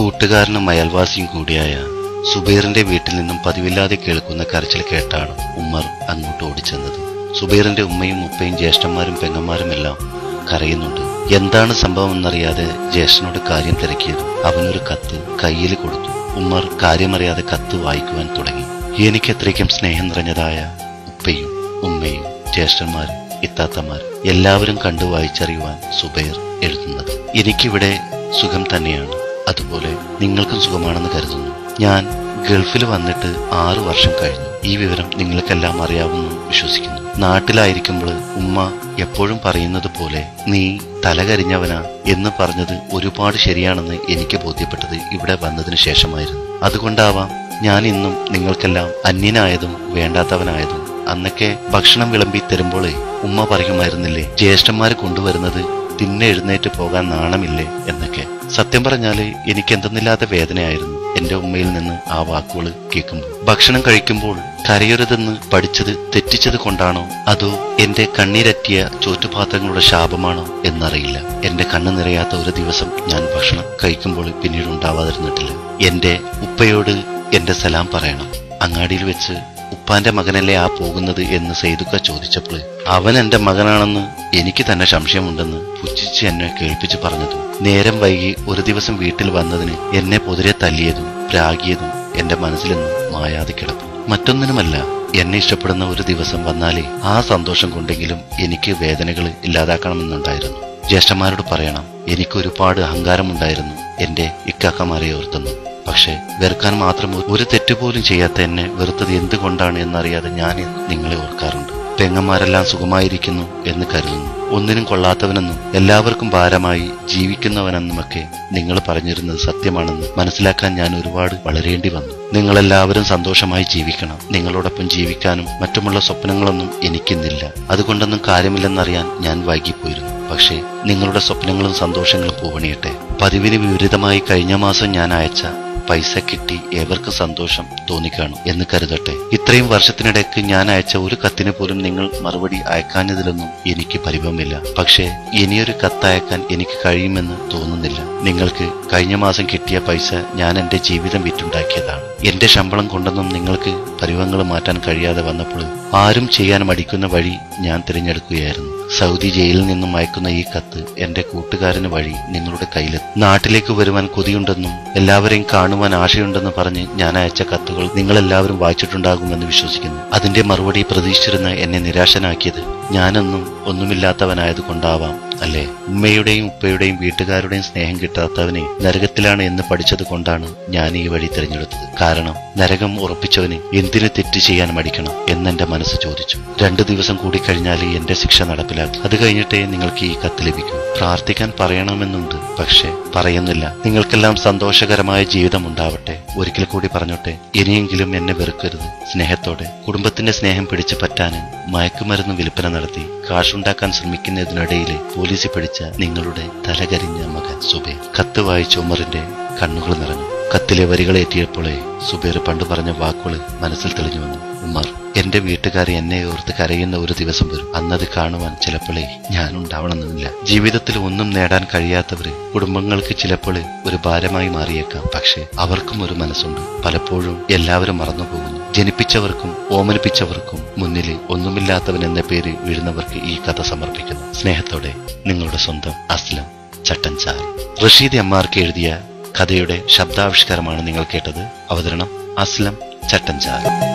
കൂട്ടുകാരനും അയൽവാസിയും കൂടിയായ സുബൈറിന്റെ വീട്ടിൽ നിന്നും പതിവില്ലാതെ കേൾക്കുന്ന കരച്ചിൽ കേട്ടാണ് ഉമ്മർ അങ്ങോട്ട് ഓടിച്ചെന്നത് സുബൈറിന്റെ ഉമ്മയും ഉപ്പയും ജ്യേഷ്ഠന്മാരും പെങ്ങന്മാരും എല്ലാം കരയുന്നുണ്ട് എന്താണ് സംഭവമെന്നറിയാതെ ജ്യേഷ്ഠനോട് കാര്യം തിരക്കിയത് അവനൊരു കത്ത് കയ്യിൽ കൊടുത്തു ഉമ്മർ കാര്യമറിയാതെ കത്ത് വായിക്കുവാൻ തുടങ്ങി എനിക്ക് എത്രയ്ക്കും സ്നേഹം നിറഞ്ഞതായ ഉപ്പയും ഉമ്മയും ജ്യേഷ്ഠന്മാരും ഇത്താത്തമാരും എല്ലാവരും കണ്ടു വായിച്ചറിയുവാൻ സുബൈർ എഴുതുന്നത് എനിക്കിവിടെ സുഖം തന്നെയാണ് അതുപോലെ നിങ്ങൾക്കും സുഖമാണെന്ന് കരുതുന്നു ഞാൻ ഗൾഫിൽ വന്നിട്ട് ആറു വർഷം കഴിഞ്ഞു ഈ വിവരം നിങ്ങൾക്കെല്ലാം അറിയാമെന്ന് വിശ്വസിക്കുന്നു നാട്ടിലായിരിക്കുമ്പോൾ ഉമ്മ എപ്പോഴും പറയുന്നത് പോലെ നീ തലകരിഞ്ഞവനാ എന്ന് പറഞ്ഞത് ഒരുപാട് ശരിയാണെന്ന് എനിക്ക് ബോധ്യപ്പെട്ടത് ഇവിടെ വന്നതിന് ശേഷമായിരുന്നു അതുകൊണ്ടാവാം ഞാൻ ഇന്നും നിങ്ങൾക്കെല്ലാം അന്യനായതും വേണ്ടാത്തവനായതും അന്നൊക്കെ ഭക്ഷണം വിളമ്പി തരുമ്പോഴേ ഉമ്മ പറയുമായിരുന്നില്ലേ ജ്യേഷ്ഠന്മാർ കൊണ്ടുവരുന്നത് തിന്നെ എഴുന്നേറ്റ് പോകാൻ നാണമില്ലേ എന്നൊക്കെ സത്യം പറഞ്ഞാല് എനിക്ക് എന്തെന്നില്ലാത്ത വേദനയായിരുന്നു എന്റെ ഉമ്മയിൽ നിന്ന് ആ വാക്കുകൾ കേൾക്കുമ്പോൾ ഭക്ഷണം കഴിക്കുമ്പോൾ കരയരുതെന്ന് പഠിച്ചത് തെറ്റിച്ചത് കൊണ്ടാണോ അതോ എന്റെ കണ്ണീരറ്റിയ ചോറ്റുപാത്രങ്ങളുടെ ശാപമാണോ എന്നറിയില്ല എന്റെ കണ്ണ് നിറയാത്ത ഒരു ദിവസം ഞാൻ ഭക്ഷണം കഴിക്കുമ്പോൾ പിന്നീട് ഉണ്ടാവാതിരുന്നിട്ടില്ല എന്റെ ഉപ്പയോട് എന്റെ സലാം പറയണം അങ്ങാടിയിൽ വെച്ച് ഉപ്പാന്റെ മകനല്ലേ ആ പോകുന്നത് എന്ന് സെയ്തുക്ക ചോദിച്ചപ്പോൾ അവൻ എന്റെ മകനാണെന്ന് എനിക്ക് തന്നെ സംശയമുണ്ടെന്ന് പുച്ഛിച്ച് എന്നെ കേൾപ്പിച്ചു പറഞ്ഞതു നേരം വൈകി ഒരു ദിവസം വീട്ടിൽ വന്നതിന് എന്നെ പൊതിരെ തല്ലിയതും പ്രാഗിയതും എന്റെ മനസ്സിലെന്നും മായാതെ കിടക്കും മറ്റൊന്നിനുമല്ല എന്നെ ഇഷ്ടപ്പെടുന്ന ഒരു ദിവസം വന്നാലേ ആ സന്തോഷം കൊണ്ടെങ്കിലും എനിക്ക് വേദനകൾ ഇല്ലാതാക്കണമെന്നുണ്ടായിരുന്നു ജ്യേഷ്ഠന്മാരോട് പറയണം എനിക്ക് ഒരുപാട് അഹങ്കാരമുണ്ടായിരുന്നു എന്റെ ഇക്കാക്കമാരെ ഓർത്തുന്നു പക്ഷെ വെറുക്കാൻ മാത്രം ഒരു തെറ്റുപോലും ചെയ്യാത്ത എന്നെ വെറുത്തത് എന്തുകൊണ്ടാണ് എന്നറിയാതെ ഞാൻ ഇന്ന് നിങ്ങളെ ഓർക്കാറുണ്ട് പെങ്ങന്മാരെല്ലാം സുഖമായിരിക്കുന്നു എന്ന് കരുതുന്നു ഒന്നിനും കൊള്ളാത്തവനെന്നും എല്ലാവർക്കും ഭാരമായി ജീവിക്കുന്നവനെന്നുമൊക്കെ നിങ്ങൾ പറഞ്ഞിരുന്നത് സത്യമാണെന്ന് മനസ്സിലാക്കാൻ ഞാൻ ഒരുപാട് വളരേണ്ടി വന്നു നിങ്ങളെല്ലാവരും സന്തോഷമായി ജീവിക്കണം നിങ്ങളോടൊപ്പം ജീവിക്കാനും മറ്റുമുള്ള സ്വപ്നങ്ങളൊന്നും എനിക്കിന്നില്ല അതുകൊണ്ടൊന്നും കാര്യമില്ലെന്നറിയാൻ ഞാൻ വൈകിപ്പോയിരുന്നു പക്ഷേ നിങ്ങളുടെ സ്വപ്നങ്ങളും സന്തോഷങ്ങളും പൂവണിയട്ടെ പതിവിന് വിപരീതമായി കഴിഞ്ഞ മാസം ഞാൻ അയച്ച പൈസ കിട്ടി ഏവർക്കും സന്തോഷം തോന്നിക്കാണും എന്ന് കരുതട്ടെ ഇത്രയും വർഷത്തിനിടയ്ക്ക് ഞാൻ അയച്ച ഒരു കത്തിന് പോലും നിങ്ങൾ മറുപടി അയക്കാഞ്ഞതിലൊന്നും എനിക്ക് പരിഭവമില്ല പക്ഷേ ഇനിയൊരു കത്തയക്കാൻ എനിക്ക് കഴിയുമെന്ന് തോന്നുന്നില്ല നിങ്ങൾക്ക് കഴിഞ്ഞ മാസം കിട്ടിയ പൈസ ഞാൻ എന്റെ ജീവിതം വിറ്റുണ്ടാക്കിയതാണ് എന്റെ ശമ്പളം കൊണ്ടൊന്നും നിങ്ങൾക്ക് പരിഭവങ്ങൾ മാറ്റാൻ കഴിയാതെ വന്നപ്പോൾ ആരും ചെയ്യാൻ മടിക്കുന്ന വഴി ഞാൻ തിരഞ്ഞെടുക്കുകയായിരുന്നു സൗദി ജയിലിൽ നിന്നും അയക്കുന്ന ഈ കത്ത് എന്റെ കൂട്ടുകാരന് വഴി നിങ്ങളുടെ കയ്യിലെത്തും നാട്ടിലേക്ക് വരുവാൻ കൊതിയുണ്ടെന്നും എല്ലാവരെയും കാണുവാൻ ആശയുണ്ടെന്ന് പറഞ്ഞ് ഞാൻ അയച്ച കത്തുകൾ നിങ്ങളെല്ലാവരും വായിച്ചിട്ടുണ്ടാകുമെന്ന് വിശ്വസിക്കുന്നു അതിന്റെ മറുപടി പ്രതീക്ഷിച്ചിരുന്ന എന്നെ നിരാശനാക്കിയത് ഞാനൊന്നും ഒന്നുമില്ലാത്തവനായത് കൊണ്ടാവാം അല്ലേ ഉമ്മയുടെയും ഉപ്പയുടെയും വീട്ടുകാരുടെയും സ്നേഹം കിട്ടാത്തവനെ നരകത്തിലാണ് എന്ന് പഠിച്ചത് കൊണ്ടാണ് ഞാൻ ഈ വഴി തിരഞ്ഞെടുത്തത് കാരണം നരകം ഉറപ്പിച്ചവന് എന്തിനു തെറ്റ് ചെയ്യാൻ മടിക്കണം എന്നെന്റെ മനസ്സ് ചോദിച്ചു രണ്ടു ദിവസം കൂടി കഴിഞ്ഞാൽ എന്റെ ശിക്ഷ നടപ്പിലാക്കി അത് കഴിഞ്ഞിട്ടേ നിങ്ങൾക്ക് ഈ കത്ത് ലഭിക്കൂ പ്രാർത്ഥിക്കാൻ പറയണമെന്നുണ്ട് പക്ഷേ പറയുന്നില്ല നിങ്ങൾക്കെല്ലാം സന്തോഷകരമായ ജീവിതം ഉണ്ടാവട്ടെ ഒരിക്കൽ കൂടി പറഞ്ഞോട്ടെ ഇനിയെങ്കിലും എന്നെ വെറുക്കരുത് സ്നേഹത്തോടെ കുടുംബത്തിന്റെ സ്നേഹം പിടിച്ചു പറ്റാനും മയക്കുമരുന്ന് വിൽപ്പന നടത്തി കാശുണ്ടാക്കാൻ ശ്രമിക്കുന്നതിനിടയിൽ പോലീസ് പിടിച്ച നിങ്ങളുടെ തലകരിഞ്ഞ മകൻ സുബൈർ കത്ത് വായിച്ച ഉമറിന്റെ കണ്ണുകൾ നിറഞ്ഞു കത്തിലെ വരികൾ എത്തിയപ്പോഴേ സുബൈർ പണ്ട് പറഞ്ഞ വാക്കുകൾ മനസ്സിൽ തെളിഞ്ഞു വന്നു ഉമ്മർ എന്റെ വീട്ടുകാരെ എന്നെ ഓർത്ത് കരയുന്ന ഒരു ദിവസം വരും അന്നത് കാണുവാൻ ചിലപ്പോഴേ ഞാൻ ഉണ്ടാവണമെന്നില്ല ജീവിതത്തിൽ ഒന്നും നേടാൻ കഴിയാത്തവര് കുടുംബങ്ങൾക്ക് ചിലപ്പോൾ ഒരു ഭാരമായി മാറിയേക്കാം പക്ഷേ അവർക്കും ഒരു മനസ്സുണ്ട് പലപ്പോഴും എല്ലാവരും മറന്നു പോകുന്നു ജനിപ്പിച്ചവർക്കും ഓമനിപ്പിച്ചവർക്കും മുന്നിൽ ഒന്നുമില്ലാത്തവൻ എന്ന പേര് വീഴുന്നവർക്ക് ഈ കഥ സമർപ്പിക്കുന്നു സ്നേഹത്തോടെ നിങ്ങളുടെ സ്വന്തം അസ്ലം ചട്ടൻചാൽ റഷീദ് എമ്മാർക്ക് എഴുതിയ കഥയുടെ ശബ്ദാവിഷ്കാരമാണ് നിങ്ങൾ കേട്ടത് അവതരണം അസ്ലം ചട്ടൻചാൽ